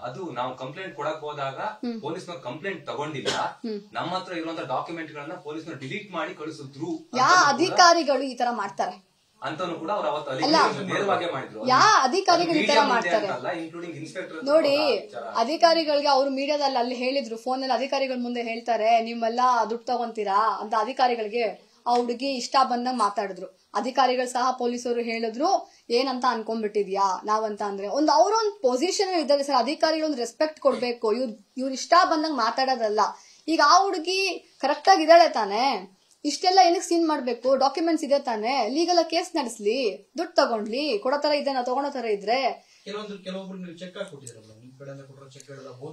ಅದು ನಾವು ಕಂಪ್ಲೇಂಟ್ ಕೊಡಕ್ ಹೋದಾಗ ಪೊಲೀಸ್ನವ್ರು ಕಂಪ್ಲೇಂಟ್ ತಗೊಂಡಿಲ್ಲ ನಮ್ಮ ಹತ್ರ ಇರುವಂತ ಡಾಕ್ಯುಮೆಂಟ್ ಗಳನ್ನ ಪೊಲೀಸ್ನವ್ರು ಡಿಲೀಟ್ ಮಾಡಿ ಕಳಿಸಿದ್ರು ಯಾ ಅಧಿಕಾರಿಗಳು ಈ ತರ ಮಾಡ್ತಾರೆ ಅಂತಾನು ಕೂಡ ಅವ್ರು ಅವತ್ತು ಅಲ್ಲಿ ನೇರವಾಗಿ ಮಾಡಿದ್ರು ಯಾ ಅಧಿಕಾರಿಗಳು ಈ ತರ ಮಾಡ್ತಾರೆ ಇನ್ಕ್ಲೂಡಿಂಗ್ ಇನ್ಸ್ಪೆಕ್ಟರ್ ನೋಡಿ ಅಧಿಕಾರಿಗಳಿಗೆ ಅವ್ರು ಮೀಡಿಯಾದಲ್ಲಿ ಅಲ್ಲಿ ಹೇಳಿದ್ರು ಫೋನ್ ಅಲ್ಲಿ ಅಧಿಕಾರಿಗಳ ಮುಂದೆ ಹೇಳ್ತಾರೆ ನೀವೆಲ್ಲ ದುಡ್ಡು ತಗೊಂತೀರಾ ಅಂತ ಅಧಿಕಾರಿಗಳಿಗೆ ಆ ಹುಡುಗಿ ಇಷ್ಟ ಬಂದಂಗ್ ಮಾತಾಡಿದ್ರು ಅಧಿಕಾರಿಗಳು ಸಹ ಪೊಲೀಸರು ಹೇಳಿದ್ರು ಏನಂತ ಅನ್ಕೊಂಡ್ಬಿಟ್ಟಿದ್ಯಾ ನಾವಂತ ಅಂದ್ರೆ ಒಂದು ಅವ್ರ ಒಂದು ಪೊಸಿಷನ್ ಇದ್ದಾರೆ ಸರ್ ಅಧಿಕಾರಿಗಳು ಒಂದು ರೆಸ್ಪೆಕ್ಟ್ ಕೊಡ್ಬೇಕು ಇವ್ರು ಇವ್ರು ಇಷ್ಟ ಬಂದಂಗ್ ಮಾತಾಡೋದಲ್ಲ ಈಗ ಆ ಹುಡುಗಿ ಕರೆಕ್ಟ್ ಆಗಿ ಇದ್ದಾಳೆ ತಾನೆ ಇಷ್ಟೆಲ್ಲ ಏನಕ್ಕೆ ಸೀನ್ ಮಾಡ್ಬೇಕು ಡಾಕ್ಯುಮೆಂಟ್ಸ್ ಇದೆ ತಾನೆ ಲೀಗಲ್ ಕೇಸ್ ನಡೆಸ್ಲಿ ದುಡ್ಡು ತಗೊಂಡ್ಲಿ ಕೊಡೋ ತರ ಇದೆ ನಾ ತಗೊಳೋ ತರ ಇದ್ರೆ ಕೆಲವೊಂದು ಕೆಲವೊಬ್ರು ನೀವು ಚೆಕ್ ಹಾಕಿ ಕೊಟ್ಟಿದ್ರಲ್ಲ ನಿಮ್ ಕಡೆಯಿಂದ ಕೊಟ್ಟಿರೋ ಚೆಕ್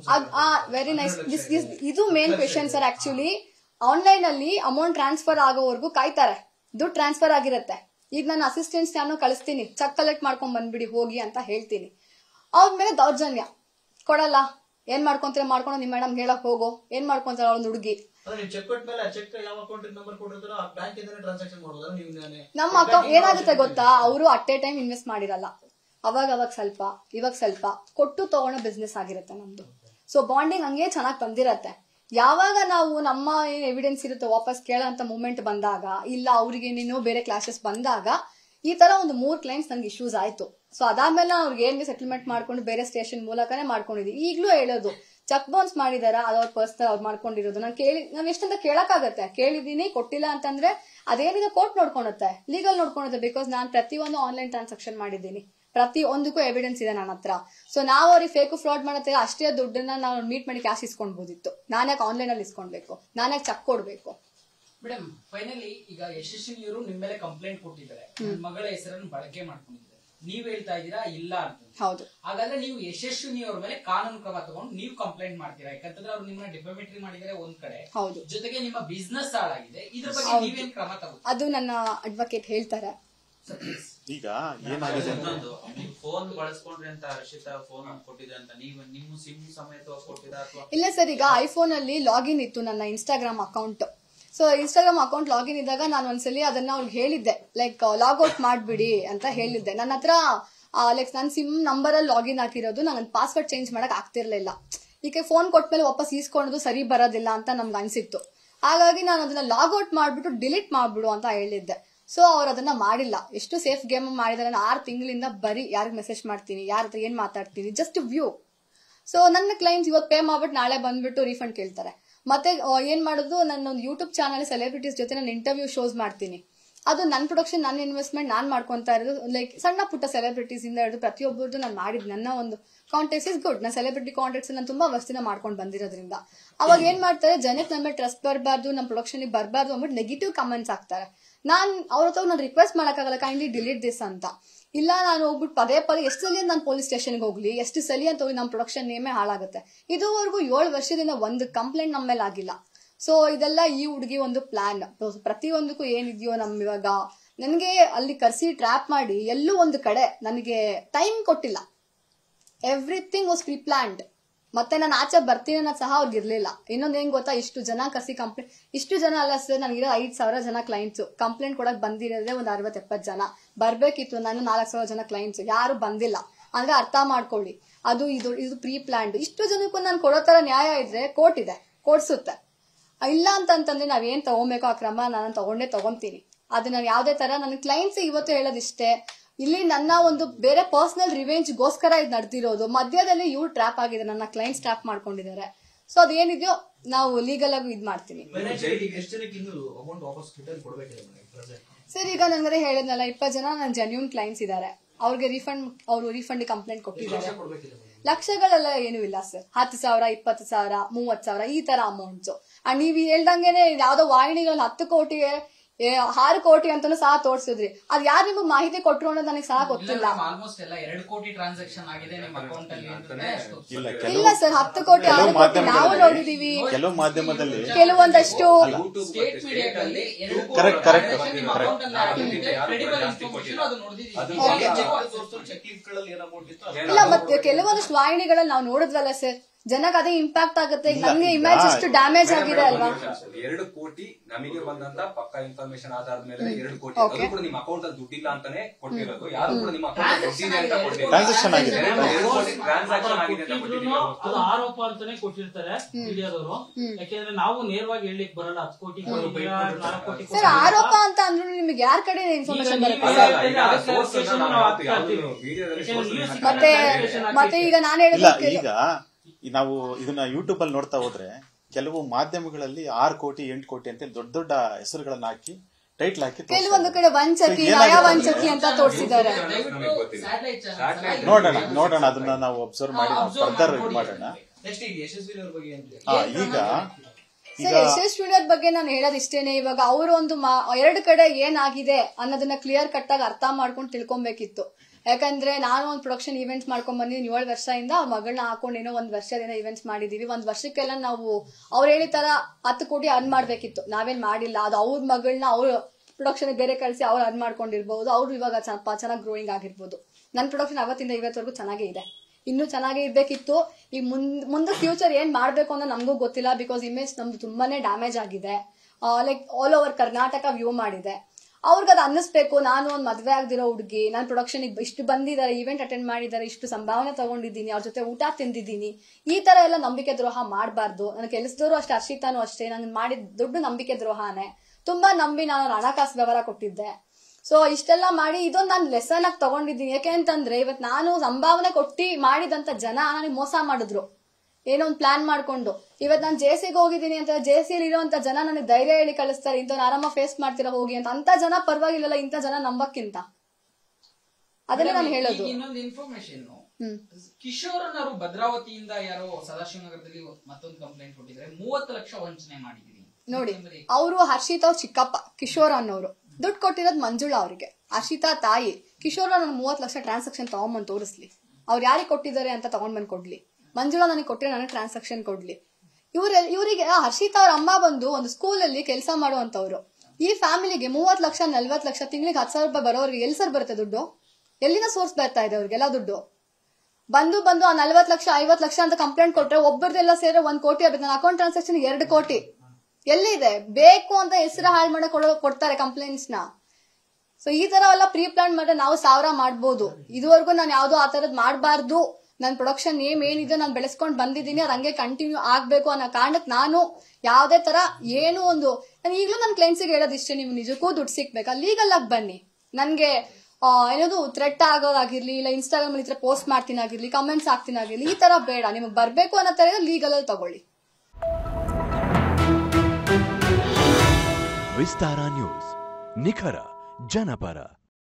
ವೆರಿ ನೈಸ್ ಇದು main question sir actually online ಅಲ್ಲಿ ಅಮೌಂಟ್ ಟ್ರಾನ್ಸ್ಫರ್ ಆಗೋವರೆಗೂ ಕಾಯ್ತಾರೆ ದುಡ್ಡು ಟ್ರಾನ್ಸ್ಫರ್ ಆಗಿರುತ್ತೆ ಈಗ ನಾನು ಅಸಿಸ್ಟೆಂಟ್ಸ್ ನಾನು ಕಳಿಸ್ತೀನಿ ಚೆಕ್ ಕಲೆಕ್ಟ್ ಮಾಡ್ಕೊಂಡ್ ಬಂದ್ಬಿಡಿ ಹೋಗಿ ಅಂತ ಹೇಳ್ತೀನಿ ಅವ್ರ ಮೇಲೆ ದೌರ್ಜನ್ಯ ಕೊಡಲ್ಲ ಏನ್ ಮಾಡ್ಕೊಂತಾರೆ ಮಾಡ್ಕೊಂಡು ನಿಮ್ ಮೇಡಮ್ ಹೇಳಕ್ ಹೋಗೋ ಏನ್ ಮಾಡ್ಕೊಂತಾರ ಅವ್ಳ ಹುಡುಗಿ ಅಂದ್ರೆ ನೀವು ಚೆಕ್ ಕೊಟ್ಟ ಮೇಲೆ ಆ ಚೆಕ್ ಯಾವ ಅಕೌಂಟ್ ನಂಬರ್ ಕೊಟ್ಟಿರ್ತಾರೋ ಆ ಬ್ಯಾಂಕ್ ಇಂದಾನೆ ಟ್ರಾನ್ಸಾಕ್ಷನ್ ಮಾಡ್ಬೋದಾ ನೀವು ನಾನೇ ನಮ್ಮ ಅಕೌಂಟ್ ಏನಾಗುತ್ತೆ ಗೊತ್ತಾ ಅವರು ಅಟ್ ಎ ಟೈಮ್ ಇನ್ವೆಸ್ಟ್ ಮಾಡಿರಲ್ಲ ಅವಾಗ ಅವಾಗ ಸ್ವಲ್ಪ ಇವಾಗ ಸ್ವಲ್ಪ ಕೊಟ್ಟು ತಗೊಳ್ಳೋ ಬಿಸ್ನೆಸ್ ಆಗಿರುತ್ತೆ ನಮ್ದು ಸೊ ಬಾಂಡಿಂಗ್ ಹಂಗೆ ಚೆನ್ನಾಗಿ ಬಂದಿರತ್ತೆ ಯಾವಾಗ ನಾವು ನಮ್ಮ ಏನ್ ಎವಿಡೆನ್ಸ್ ಇರುತ್ತೆ ವಾಪಸ್ ಕೇಳೋಂತ ಮೂಮೆಂಟ್ ಬಂದಾಗ ಇಲ್ಲ ಅವ್ರಿಗೆ ಏನೇನೋ ಬೇರೆ ಕ್ಲಾಸಸ್ ಬಂದಾಗ ಈ ತರ ಒಂದು ಮೂರ್ ಕ್ಲೈಂಟ್ಸ್ ನನ್ಗೆ ಇಶ್ಯೂಸ್ ಆಯ್ತು ಸೊ ಅದಾದ್ಮೇಲೆ ನಾನು ಅವ್ರಿಗೆ ಏನ್ಗೆ ಸೆಟಲ್ಮೆಂಟ್ ಮಾಡ್ಕೊಂಡು ಬೇರೆ ಸ್ಟೇಷನ್ ಮೂಲಕನೇ ಮಾಡ್ಕೊಂಡಿದ್ವಿ ಈಗ್ಲೂ ಹೇಳೋದು ಚೆಕ್ ಬೌನ್ಸ್ ಮಾಡಿದಾರ ಅದವ್ರ ಪರ್ಸನಲ್ ಅವ್ರು ಮಾಡ್ಕೊಂಡಿರೋದು ನಾನು ಕೇಳಿ ನಾನು ಎಷ್ಟಂತ ಕೇಳಕ್ಕಾಗತ್ತೆ ಕೇಳಿದೀನಿ ಕೊಟ್ಟಿಲ್ಲ ಅಂತಂದ್ರೆ ಅದೇನಿದೆ ಕೋರ್ಟ್ ನೋಡ್ಕೊಳುತ್ತೆ ಲೀಗಲ್ ನೋಡ್ಕೊಳುತ್ತೆ ಬಿಕಾಸ್ ನಾನು ಪ್ರತಿಯೊಂದು ಆನ್ಲೈನ್ ಟ್ರಾನ್ಸಾಕ್ಷನ್ ಮಾಡಿದ್ದೀನಿ ಪ್ರತಿ ಒಂದಕ್ಕೂ ಎವಿಡೆನ್ಸ್ ಇದೆ ನನ್ನ ಹತ್ರ ಸೊ ನಾವು ಅವ್ರಿಗೆ ಫೇಕ್ ಫ್ರಾಡ್ ಮಾಡತ್ತೆ ಅಷ್ಟೇ ದುಡ್ಡನ್ನ ನಾವು ಮೀಟ್ ಮಾಡಿ ಕ್ಯಾಶ್ ಇಸ್ಕೊಂಡ್ಬೋದಿತ್ತು ನಾನ್ಯಾಕೆ ಆನ್ಲೈನ್ ಅಲ್ಲಿ ಇಸ್ಕೊಳ್ಬೇಕು ನಾನ್ಯಾಕೆ ಚೆಕ್ ಕೊಡ್ಬೇಕು ಮೇಡಮ್ ಫೈನಲಿ ಈಗ ಯಶಸ್ವಿನಿಯವರು ನಿಮ್ ಮೇಲೆ ಕಂಪ್ಲೇಂಟ್ ಕೊಟ್ಟಿದ್ದಾರೆ ನನ್ನ ಮಗಳ ಹೆಸರನ್ನು ಬಳಕೆ ಮಾಡ್ಕೊಂಡಿದ್ದಾರೆ ನೀವ್ ಹೇಳ್ತಾ ಇದ್ದೀರಾ ಇಲ್ಲ ಅಂತ ಹೌದು ಹಾಗಾದ್ರೆ ನೀವು ಯಶಸ್ವಿನಿ ಅವ್ರ ಮೇಲೆ ಕಾನೂನು ಕ್ರಮ ತಗೊಂಡು ನೀವು ಕಂಪ್ಲೇಂಟ್ ಮಾಡ್ತೀರಾ ಯಾಕಂತಂದ್ರೆ ಅವ್ರು ನಿಮ್ಮನ್ನ ಡಿಫಾಮೇಟರಿ ಮಾಡಿದರೆ ಒಂದ್ ಕಡೆ ಹೌದು ಜೊತೆಗೆ ನಿಮ್ಮ ಬಿಸ್ನೆಸ್ ಹಾಳಾಗಿದೆ ಇದ್ರ ಬಗ್ಗೆ ನೀವೇನ್ ಕ್ರಮ ತಗೋತೀರಾ ಅದು ನನ್ನ ಅಡ್ವೊಕೇಟ್ ಹೇಳ್ತಾರೆ ಈಗ ಏನಾಗಿದೆ ಇನ್ನೊಂದು ನೀವು ಫೋನ್ ಬಳಸ್ಕೊಂಡ್ರಿ ಅಂತ ರಕ್ಷಿತಾ ಫೋನ್ ಕೊಟ್ಟಿದೆ ಅಂತ ನೀವು ನಿಮ್ಮ ಸಿಮ್ ಸಮೇತ ಕೊಟ್ಟಿದ ಅಥವಾ ಇಲ್ಲ ಸರ್ ಈಗ ಐಫೋನ್ ಅಲ್ಲಿ ಲಾಗಿನ್ ಇತ್ತು ನನ್ನ Instagram account so Instagram account login ಇದ್ದಾಗ ನಾನು ಒಂದ್ಸಲಿ ಅದನ್ನ ಅವ್ರಿಗೆ ಹೇಳಿದ್ದೆ ಲೈಕ್ ಲಾಗ್ಔಟ್ ಮಾಡ್ಬಿಡಿ ಅಂತ ಹೇಳಿದ್ದೆ ನನ್ನ ಹತ್ರ ಲೈಕ್ ನನ್ನ ಸಿಮ್ ನಂಬರ್ ಅಲ್ಲಿ ಲಾಗಿನ್ ಹಾಕಿರೋದು ನನ್ನ ಪಾಸ್ವರ್ಡ್ ಚೇಂಜ್ ಮಾಡಕ್ ಆಗ್ತಿರ್ಲಿಲ್ಲ ಈಗ ಫೋನ್ ಕೊಟ್ಮೇಲೆ ವಾಪಸ್ ಈಸ್ಕೊಳ್ಳೋದು ಸರಿ ಬರೋದಿಲ್ಲ ಅಂತ ನಮ್ಗೆ ಅನ್ಸಿತ್ತು ಹಾಗಾಗಿ ನಾನು ಅದನ್ನ ಲಾಗ್ಔಟ್ ಮಾಡ್ಬಿಟ್ಟು ಡಿಲೀಟ್ ಮಾಡ್ಬಿಡು ಅಂತ ಹೇಳಿದ್ದೆ ಸೊ ಅವ್ರು ಅದನ್ನ ಮಾಡಿಲ್ಲ ಎಷ್ಟು ಸೇಫ್ ಗೇಮ್ ಮಾಡಿದಾರೆ ನಾನು ಆರು ತಿಂಗಳಿಂದ ಬರೀ ಯಾರಿಗೆ ಮೆಸೇಜ್ ಮಾಡ್ತೀನಿ ಯಾರ ಹತ್ರ ಏನ್ ಮಾತಾಡ್ತೀನಿ ಜಸ್ಟ್ ವ್ಯೂ ಸೊ ನನ್ನ ಕ್ಲೈಂಟ್ಸ್ ಇವತ್ತು ಪೇ ಮಾಡ್ಬಿಟ್ಟು ನಾಳೆ ಬಂದ್ಬಿಟ್ಟು ರೀಫಂಡ್ ಕೇಳ್ತಾರೆ ಮತ್ತೆ ಆ, ಏನ್ ಮಾಡೋದು ನನ್ನ ಒಂದು ಯೂಟ್ಯೂಬ್ ಚಾನಲ್ ಸೆಲೆಬ್ರಿಟೀಸ್ ಜೊತೆ ನಾನು ಇಂಟರ್ವ್ಯೂ ಶೋಸ್ ಮಾಡ್ತೀನಿ ಅದು ನನ್ನ ಪ್ರೊಡಕ್ಷನ್ ನನ್ನ ಇನ್ವೆಸ್ಟ್ಮೆಂಟ್ ನಾನು ಮಾಡ್ಕೊಂತಾ ಇರೋದು ಲೈಕ್ ಸಣ್ಣ ಪುಟ್ಟ ಸೆಲೆಬ್ರಿಟೀಸ್ ಇಂದ ಹಿಡಿದು ಪ್ರತಿಯೊಬ್ಬರದ್ದು ನಾನು ಮಾಡಿದ್ ನನ್ನ ಒಂದು ಕಾಂಟ್ಯಾಕ್ಟ್ಸ್ ಇಸ್ ಗುಡ್ ನಾನು ಸೆಲೆಬ್ರಿಟಿ ಕಾಂಟ್ಯಾಕ್ಟ್ಸ್ ನಾನು ತುಂಬಾ ವರ್ಷದಿಂದ ಮಾಡ್ಕೊಂಡು ಬಂದಿರೋದ್ರಿಂದ ಅವಾಗ ಏನ್ ಮಾಡ್ತಾರೆ ಜನಕ್ಕೆ ನಮ್ಮ ಟ್ರಸ್ಟ್ ಬರಬಾರ್ದು ನಮ್ಮ ಪ್ರೊಡಕ್ಷನ್ ಬರಬಾರ್ದು ಅಂದ್ಬಿಟ್ಟು ನೆಗೆಟಿವ್ ಕಮೆಂಟ್ಸ್ ಆಗ್ತಾರೆ ನಾನ್ ಅವ್ರ ಹತ್ರ ನಾನು ರಿಕ್ವೆಸ್ಟ್ ಮಾಡಕ್ಕಾಗಲ್ಲ ಕೈಂಡ್ಲಿ ಡಿಲೀಟ್ ದಿಸ್ ಅಂತ ಇಲ್ಲ ನಾನು ಹೋಗ್ಬಿಟ್ಟು ಪದೇ ಪದೇ ಎಷ್ಟು ಸಲ ನಾನು ಪೊಲೀಸ್ ಸ್ಟೇಷನ್ಗೆ ಹೋಗ್ಲಿ ಎಷ್ಟು ಸಲ ಅಂತ ಹೋಗಿ ನಮ್ಮ ಪ್ರೊಡಕ್ಷನ್ ನೇಮೇ ಹಾಳಾಗುತ್ತೆ ಇದುವರೆಗೂ ಏಳು ವರ್ಷದಿಂದ ಒಂದು ಕಂಪ್ಲೇಂಟ್ ನಮ್ಮ ಮೇಲೆ ಆಗಿಲ್ಲ ಸೊ ಇದೆಲ್ಲ ಈ ಹುಡುಗಿ ಒಂದು ಪ್ಲಾನ್ ಪ್ರತಿಯೊಂದಕ್ಕೂ ಏನಿದೆಯೋ ನಮ್ ಇವಾಗ ನನಗೆ ಅಲ್ಲಿ ಕರ್ಸಿ ಟ್ರ್ಯಾಪ್ ಮಾಡಿ ಎಲ್ಲೂ ಒಂದು ಕಡೆ ನನಗೆ ಟೈಮ್ ಕೊಟ್ಟಿಲ್ಲ ಎವ್ರಿಥಿಂಗ್ ವಾಸ್ ಪ್ರೀ ಪ್ಲಾನ್ಡ್ ಮತ್ತೆ ನಾನು ಆಚೆ ಬರ್ತೀನಿ ಅನ್ನೋದು ಸಹ ಅವ್ರಿಗೆ ಇರ್ಲಿಲ್ಲ ಇನ್ನೊಂದ್ ಏನ್ ಗೊತ್ತಾ ಇಷ್ಟು ಜನ ಕಸಿ ಕಂಪ್ಲೇಂಟ್ ಇಷ್ಟು ಜನ ಅಲ್ಲ ಸರ್ ನನಗಿರೋ ಐದ್ ಸಾವಿರ ಜನ ಕ್ಲೈಂಟ್ಸ್ ಕಂಪ್ಲೇಂಟ್ ಕೊಡಕ್ ಬಂದಿರೋದೇ ಒಂದ್ ಅರವತ್ ಎಪ್ಪತ್ ಜನ ಬರ್ಬೇಕಿತ್ತು ನಾನು ನಾಲ್ಕು ಸಾವಿರ ಜನ ಕ್ಲೈಂಟ್ಸ್ ಯಾರು ಬಂದಿಲ್ಲ ಅಂದ್ರೆ ಅರ್ಥ ಮಾಡ್ಕೊಳ್ಳಿ ಅದು ಇದು ಇದು ಪ್ರೀ ಪ್ಲಾನ್ಡ್ ಇಷ್ಟು ಜನಕ್ಕೂ ನಾನು ಕೊಡೋ ತರ ನ್ಯಾಯ ಇದ್ರೆ ಕೋರ್ಟ್ ಇದೆ ಕೊಡ್ಸುತ್ತೆ ಇಲ್ಲ ಅಂತಂತಂದ್ರೆ ನಾವ್ ಏನ್ ತಗೊಬೇಕೋ ಆ ಕ್ರಮ ನಾನು ತಗೊಂಡೇ ತಗೊಂತೀನಿ ಅದು ನಾನು ಯಾವ್ದೇ ತರ ನನ್ನ ಕ್ಲೈಂಟ್ಸ್ ಇವತ್ತು ಹೇಳೋದಿಷ್ಟೇ ಇಲ್ಲಿ ನನ್ನ ಒಂದು ಬೇರೆ ಪರ್ಸನಲ್ ರಿವೆಂಜ್ಗೋಸ್ಕರ ಇದು ನಡೆದಿರೋದು ಮಧ್ಯದಲ್ಲಿ ಇವ್ರು ಟ್ರ್ಯಾಪ್ ಆಗಿದೆ ನನ್ನ ಕ್ಲೈಂಟ್ಸ್ ಟ್ರ್ಯಾಪ್ ಮಾಡ್ಕೊಂಡಿದ್ದಾರೆ ಸೊ ಅದೇನಿದೆಯೋ ನಾವು ಲೀಗಲ್ ಆಗಿ ಇದ್ ಮಾಡ್ತೀನಿ ಎಷ್ಟು ಜನಕ್ಕೆ ಇನ್ನು ಅಮೌಂಟ್ ವಾಪಸ್ ರಿಟರ್ನ್ ಕೊಡ್ಬೇಕಿದೆ ಮೇಡಮ್ ಪ್ರೆಸೆಂಟ್ ಸರ್ ಈಗ ನಂಗರೆ ಹೇಳಿದ್ನಲ್ಲ ಇಪ್ಪತ್ತು ಜನ ನನ್ನ ಜೆನ್ಯೂನ್ ಕ್ಲೈಂಟ್ಸ್ ಇದ್ದಾರೆ ಅವ್ರಿಗೆ ರಿಫಂಡ್ ಅವರು ರಿಫಂಡ್ ಕಂಪ್ಲೇಂಟ್ ಕೊಟ್ಟಿದ್ದಾರೆ ಕೊಡ್ಬೇಕಿದೆ ಮೇಡಮ್ ಲಕ್ಷಗಳೆಲ್ಲ ಏನು ಇಲ್ಲ ಸರ್ ಹತ್ತು ಸಾವಿರ ಇಪ್ಪತ್ತು ಸಾವಿರ ಮೂವತ್ ಸಾವಿರ ಈ ತರ ಅಮೌಂಟ್ಸ್ ನೀವ್ ಹೇಳ್ದಂಗೆನೆ ಯಾವ್ದೋ ವಾಹಿನಿಗಳಲ್ಲಿ ಹತ್ತು ಕೋಟಿಗೆ ಏ, ಆರು ಕೋಟಿ ಅಂತಾನು ಸಹ ತೋರ್ಸಿದ್ರಿ ಅದ್ ಯಾರು ನಿಮ್ಗೆ ಮಾಹಿತಿ ಕೊಟ್ರು ಅನ್ನೋದು ನನಗೆ ಸಹ ಗೊತ್ತಿಲ್ಲ ಆಲ್ಮೋಸ್ಟ್ ಎಲ್ಲ ಎರಡು ಕೋಟಿ ಟ್ರಾನ್ಸಾಕ್ಷನ್ ಆಗಿದೆ ನಿಮ್ಮ ಅಕೌಂಟ್ ಅಲ್ಲಿ ಅಂದ್ರೆ ಅಷ್ಟು ಇಲ್ಲ ಇಲ್ಲ ಕೆಲವು ಸರ್ ಹತ್ತು ಕೋಟಿ ಆರು ಕೆಲವು ಕೋಟಿ ನಾವು ಮಾಧ್ಯಮದಲ್ಲಿ ನೋಡಿದೀವಿ ಕೆಲವು ಮಾಧ್ಯಮದಲ್ಲಿ ಕೆಲವೊಂದಷ್ಟು ಸ್ಟೇಟ್ ಮೀಡಿಯಾದಲ್ಲಿ ಎರಡು Correct, correct, ನಿಮ್ಮ correct. ಅಕೌಂಟ್ ಅಲ್ಲಿ ಆಗಿದೆ credible information ಅದು ನೋಡಿದೀವಿ ಚೆಕ್ ಗಳಲ್ಲಿ ಏನ್ ಅಮೌಂಟ್ ಇತ್ತು ಅದು ಇಲ್ಲ ಮತ್ತೆ ಕೆಲವೊಂದಷ್ಟು ವಾಹಿನಿಗಳಲ್ಲಿ ನಾವು ನೋಡಿದ್ವಲ್ಲ ಸರ್ ಜನಕ್ಕೆ ಅದೇ ಇಂಪ್ಯಾಕ್ಟ್ ಆಗುತ್ತೆ ಈಗ ಇಲ್ಲ, ನನ್ಗೆ ಈಗ ಇಮೇಜ್ ಇಷ್ಟು ಡ್ಯಾಮೇಜ್ ಆಗಿದೆ ಅಲ್ವಾ ಎರಡು ಕೋಟಿ ನಮಗೆ ಬಂದಂತ ಪಕ್ಕ ಇನ್ಫಾರ್ಮೇಶನ್ ಆಧಾರದ ಮೇಲೆ ಎರಡು ಕೋಟಿ Okay. ಅದು ಕೂಡ ನಿಮ್ಮ ಅಕೌಂಟ್ ಅಲ್ಲಿ ದುಡ್ಡಿಲ್ಲ ಅಂತಾನೆ ಕೊಟ್ಟಿರೋದು ಯಾರು ಕೂಡ ನಿಮ್ಮ ಅಕೌಂಟ್ ದುಡ್ಡಿದೆ ಅಂತ ಕೊಟ್ಟಿಲ್ಲ Transaction ಆಗಿದೆ. ಎರಡು ಕೋಟಿ ಟ್ರಾನ್ಸಾಕ್ಷನ್ ಆಗಿದೆ ಅಂತ ಕೊಟ್ಟಿದ್ದೀವಿ ಕೊಟ್ಟಿದ್ರು ಅದು ಆರೋಪ ಅಂತಾನೆ ಕೊಟ್ಟಿರ್ತಾರೆ ಮೀಡಿಯಾದವರು ಯಾಕೆಂದ್ರೆ ನಾವು ನೇರವಾಗಿ ಹೇಳಲಿಕ್ಕೆ ಬರಲ್ಲ ಹತ್ತು ಕೋಟಿ ಕೊಟ್ಟಿದ್ದೀರಾ, ನಾಲ್ಕು ಕೋಟಿ ಸರ್ ಆರೋಪ ಅಂತ ಅಂದ್ರೂ ನಿಮ್ಗೆ ಯಾರ್ ಕಡೆ ಇನ್ಫಾರ್ಮೇಶನ್ ಬರುತ್ತೆ ಅಲ್ಲ, ಸರ್ ಅಲ್ಲ, ಈಗ ಅದಕ್ಕೆ source ಅನ್ನ clarification ನಾವು ನಾವು ಯಾವತ್ತೂ ಯಾವ್ದು ಹಾಕ್ತಾ ವಿಡಿಯೋದಲ್ಲಿ ಯಾಕೆಂದ್ರೆ source news ಅನ್ನ ಮತ್ತೆ ಹಾಕ್ತಾ ಮತ್ತೆ ಈಗ ನಾನು ಇಲ್ಲ ಹೇಳಿದ ಈಗ ಈ ನಾವು ಇದನ್ನ ಯೂಟ್ಯೂಬ್ ಅಲ್ಲಿ ನೋಡ್ತಾ ಹೋದ್ರೆ ಕೆಲವು ಮಾಧ್ಯಮಗಳಲ್ಲಿ ಆರು ಕೋಟಿ ಎಂಟು ಕೋಟಿ ಅಂತ ದೊಡ್ಡ ದೊಡ್ಡ ಹೆಸರುಗಳನ್ನ ಹಾಕಿ ಟೈಟ್ಲ್ ಹಾಕಿ ತೋರಿಸ್ತಾ ಕೆಲವೊಂದು ಇದ್ದಾರೆ. ಕಡೆ ವಂಚಕಿ So, ನಯ ಏನಾಗಿದೆ ವಂಚಕಿ ಅಂತ ತೋರಿಸಿದ್ದಾರೆ ನಮಗೆ ಗೊತ್ತಿಲ್ಲ. ಸ್ಯಾಟಲೈಟ್ Satellite ನೋಡೋಣ ನೋಡೋಣ ಅದನ್ನ ನಾವು ಅಬ್ಸರ್ವ್ ಮಾಡಿ ನಾವು Observe ಫರ್ದರ್ ಮಾಡಿ ಮಾಡೋಣ ನೆಕ್ಸ್ಟ್ ಈಗ ಯಶಸ್ವಿನಿ ಅವ್ರ ಬಗ್ಗೆ ಏನ್ ಹೇಳಿ? ಹಾ ಈಗ ಈಗ ಸರ್ ಯಶಸ್ವಿನಿಯವ್ರ ಬಗ್ಗೆ ನಾನು ಹೇಳೋದು ಇಷ್ಟೇನೆ ಇವಾಗ ಅವರು ಒಂದು ಮಾ- ಎರಡು ಕಡೆ ಏನಾಗಿದೆ ಅನ್ನೋದನ್ನ ಕ್ಲಿಯರ್ ಕಟ್ ಆಗಿ ಅರ್ಥ ಮಾಡ್ಕೊಂಡು ತಿಳ್ಕೊಬೇಕಿತ್ತು ಯಾಕಂದ್ರೆ ನಾನು ಒಂದು ಪ್ರೊಡಕ್ಷನ್ ಇವೆಂಟ್ಸ್ ಮಾಡ್ಕೊಂಡ್ ಬಂದಿದ್ದೀನಿ ಏಳು ವರ್ಷದಿಂದ ಅವ್ರ ಮಗಳನ್ನ ಹಾಕೊಂಡು ಏನೋ ಒಂದ್ ವರ್ಷದಿಂದ ಇವೆಂಟ್ಸ್ ಮಾಡಿದೀವಿ ಒಂದ್ ವರ್ಷಕ್ಕೆಲ್ಲ ನಾವು ಅವ್ರು ಹೇಳಿದ ತರ ಹತ್ತು ಕೋಟಿ ಅರ್ನ್ ಮಾಡ್ಬೇಕಿತ್ತು ನಾವೇನ್ ಮಾಡಿಲ್ಲ ಅದು ಅವ್ರ ಮಗಳನ್ನ ಅವ್ರ ಪ್ರೊಡಕ್ಷನ್ ಬೇರೆ ಕಳಿಸಿ ಅವ್ರು ಅರ್ನ್ ಮಾಡ್ಕೊಂಡಿರ್ಬೋದು ಅವ್ರು ಇವಾಗ ಸ್ವಲ್ಪ ಚೆನ್ನಾಗಿ ಗ್ರೋಯಿಂಗ್ ಆಗಿರ್ಬೋದು ನನ್ನ ಪ್ರೊಡಕ್ಷನ್ ಅವತ್ತಿಂದ ಇವತ್ತವರೆಗೂ ಚೆನ್ನಾಗೇ ಇದೆ ಇನ್ನೂ ಚೆನ್ನಾಗೇ ಇರ್ಬೇಕಿತ್ತು ಈಗ ಮುಂದ್ ಮುಂದೆ ಫ್ಯೂಚರ್ ಏನ್ ಮಾಡ್ಬೇಕು ಅನ್ನೋ ನಮಗೂ ಗೊತ್ತಿಲ್ಲ ಬಿಕಾಸ್ ಇಮೇಜ್ ನಮ್ದು ತುಂಬಾನೇ ಡ್ಯಾಮೇಜ್ ಆಗಿದೆ like all over Karnataka view ಮಾಡಿದೆ ಅವ್ರಿಗೆ ಅದು ಅನ್ನಿಸ್ಬೇಕು ನಾನು ಒಂದು ಮದ್ವೆ ಆಗದಿರೋ ಹುಡುಗಿ ನಾನು ಪ್ರೊಡಕ್ಷನ್ ಇಷ್ಟು ಬಂದಿದ್ದಾರೆ ಇವೆಂಟ್ ಅಟೆಂಡ್ ಮಾಡಿದ್ದಾರೆ ಇಷ್ಟು ಸಂಭಾವನೆ ತಗೊಂಡಿದ್ದೀನಿ ಅವ್ರ ಜೊತೆ ಊಟ ತಿಂದಿದ್ದೀನಿ ಈ ತರ ಎಲ್ಲ ನಂಬಿಕೆ ದ್ರೋಹ ಮಾಡಬಾರ್ದು ನನ್ನ ಕೆಲಸದವರು ಅಷ್ಟೇ ಹರ್ಷಿತಾನು ಅಷ್ಟೇ ನಂಗೆ ಮಾಡಿದ ದೊಡ್ಡ ನಂಬಿಕೆ ದ್ರೋಹನೇ ತುಂಬಾ ನಂಬಿ ನಾನು ಅವ್ರ ಹಣಕಾಸು ವ್ಯವಹಾರ ಕೊಟ್ಟಿದ್ದೆ ಸೊ ಇಷ್ಟೆಲ್ಲ ಮಾಡಿ ಇದೊಂದು ನಾನು ಲೆಸನ್ ಆಗಿ ತಗೊಂಡಿದ್ದೀನಿ ಯಾಕೆ ಅಂತಂದ್ರೆ ಇವತ್ತು ನಾನು ಸಂಭಾವನೆ ಕೊಟ್ಟಿ ಮಾಡಿದಂತ ಜನ ನನಗೆ ಮೋಸ ಮಾಡಿದ್ರು ಏನೋ ಒಂದು ಪ್ಲಾನ್ ಮಾಡ್ಕೊಂಡು ಇವತ್ತು ನಾನು ಜೇಸಿಗೆ ಹೋಗಿದ್ದೀನಿ ಅಂತ ಜೇಸಿಯಲ್ಲಿ ಇರುವಂತ ಜನ ನನಗೆ ಧೈರ್ಯ ಹೇಳಿ ಕಳಿಸ್ತಾರೆ ಇಂಥವ್ನ ಆರಾಮ ಫೇಸ್ ಮಾಡ್ತೀರಾ ಹೋಗಿ ಅಂತ ಅಂತ ಜನ ಪರವಾಗಿಲ್ಲಲ್ಲ ಇಂಥ ಜನ ನಂಬಕ್ಕಿಂತ ಅದನ್ನೇ ನಾನು ಹೇಳೋದು ಇನ್ನೊಂದು ಇನ್ಫಾರ್ಮೇಶನ್ ಹ್ಮ್ ಕಿಶೋರನ್ ಅವರು ಭದ್ರಾವತಿಯಿಂದ ಯಾರೋ ಸದಾಶಿವನಗರದಲ್ಲಿ ಮತ್ತೊಂದು ಕಂಪ್ಲೇಂಟ್ ಕೊಟ್ಟಿದ್ದಾರೆ ಮೂವತ್ತು ಲಕ್ಷ ವಂಚನೆ ಮಾಡಿದೀನಿ ನೋಡಿ ಅವರು ಹರ್ಷಿತಾ ಅವ್ರ ಚಿಕ್ಕಪ್ಪ ಕಿಶೋರ್ ಅನ್ನೋರು ದುಡ್ಡು ಕೊಟ್ಟಿರೋದು ಮಂಜುಳಾ ಅವರಿಗೆ ಹರ್ಷಿತಾ ತಾಯಿ ಕಿಶೋರ್ ನನಗೆ ಮೂವತ್ತು ಲಕ್ಷ ಟ್ರಾನ್ಸಾಕ್ಷನ್ ತಗೊಂಬಂದು ತೋರಿಸ್ಲಿ ಅವ್ರು ಯಾರಿಗೆ ಕೊಟ್ಟಿದ್ದಾರೆ ಅಂತ ತಗೊಂಡ್ ಬಂದು ಕೊಡ್ಲಿ ಮಂಜುಳಾ ನನಗೆ ಕೊಟ್ಟಿರೋ ನನಗೆ ಟ್ರಾನ್ಸಾಕ್ಷನ್ ಕೊಡ್ಲಿ ಇವ್ರ ಇವರಿಗೆ ಹರ್ಷಿತಾ ಅವ್ರ ಅಮ್ಮ ಬಂದು ಒಂದು ಸ್ಕೂಲಲ್ಲಿ ಕೆಲಸ ಮಾಡುವಂತವ್ರು ಈ ಫ್ಯಾಮಿಲಿಗೆ ಮೂವತ್ತು ಲಕ್ಷ ನಲ್ವತ್ತು ಲಕ್ಷ ತಿಂಗಳಿಗೆ ಹತ್ತು ಸಾವಿರ ರೂಪಾಯಿ ಬರೋರಿಗೆ ಎಲ್ಲಿ ಸರ್ ಬರುತ್ತೆ ದುಡ್ಡು ಎಲ್ಲಿಂದ ಸೋರ್ಸ್ ಬರ್ತಾ ಇದೆ ಅವ್ರಿಗೆಲ್ಲ ದುಡ್ಡು ಬಂದು ಬಂದು ಆ ನಲ್ವತ್ತು ಲಕ್ಷ ಐವತ್ತು ಲಕ್ಷ ಅಂತ ಕಂಪ್ಲೇಂಟ್ ಕೊಟ್ರೆ ಒಬ್ಬರದೆಲ್ಲ ಸೇರಿ ಒಂದ್ ಕೋಟಿ ಆಗ್ಬೇಕು ನನ್ನ ಅಕೌಂಟ್ ಟ್ರಾನ್ಸಾಕ್ಷನ್ ಎರಡು ಕೋಟಿ ಎಲ್ಲಿದೆ ಬೇಕು ಅಂತ ಹೆಸರು ಹಾಳು ಮಾಡಕ್ ಕೊಡೋ ಕೊಡ್ತಾರೆ ಕಂಪ್ಲೇಂಟ್ಸ್ ನ ಸೊ ಈ ತರ ಎಲ್ಲ ಪ್ರೀ ಪ್ಲಾನ್ ಮಾಡಿದ್ರೆ ನಾವು ಸಾವಿರ ಮಾಡ್ಬೋದು ಇದುವರೆಗೂ ನಾನು ಯಾವ್ದೋ ಆ ತರದ್ ಮಾಡಬಾರ್ದು ನನ್ನ ಪ್ರೊಡಕ್ಷನ್ ನೇಮ್ ಏನಿದೆ ನಾನು ಬೆಳೆಸ್ಕೊಂಡು ಬಂದಿದ್ದೀನಿ ಅದು ಹಂಗೆ ಕಂಟಿನ್ಯೂ ಆಗ್ಬೇಕು ಅನ್ನೋ ಕಾರಣಕ್ಕೆ ನಾನು ಯಾವ್ದೇ ತರ ಏನು ಒಂದು ನಾನು ಈಗಲೂ ನನ್ನ ಕ್ಲೈಂಟ್ಸಿಗೆ ಹೇಳೋದು ಇಷ್ಟೇ ನೀವು ನಿಜಕ್ಕೂ ದುಡ್ಡು ಸಿಕ್ಬೇಕಾ ಲೀಗಲ್ ಆಗಿ ಬನ್ನಿ ನನಗೆ ಏನದು ಥ್ರೆಟ್ ಆಗೋದಾಗಿರ್ಲಿ ಇಲ್ಲ ಇನ್ಸ್ಟಾಗ್ರಾಮ್ ಅಲ್ಲಿ ಪೋಸ್ಟ್ ಮಾಡ್ತೀನಿ ಆಗಿರ್ಲಿ ಕಮೆಂಟ್ಸ್ ಹಾಕ್ತೀನಿ ಆಗಿರ್ಲಿ ಈ ತರ ಬೇಡ ನಿಮಗೆ ಬರ್ಬೇಕು ಅನ್ನೋ ತರ ಲೀಗಲ್ ಅಲ್ಲಿ ತಗೊಳ್ಳಿ ವಿಸ್ತಾರ ನ್ಯೂಸ್ ನಿಖರ ಜನಪರ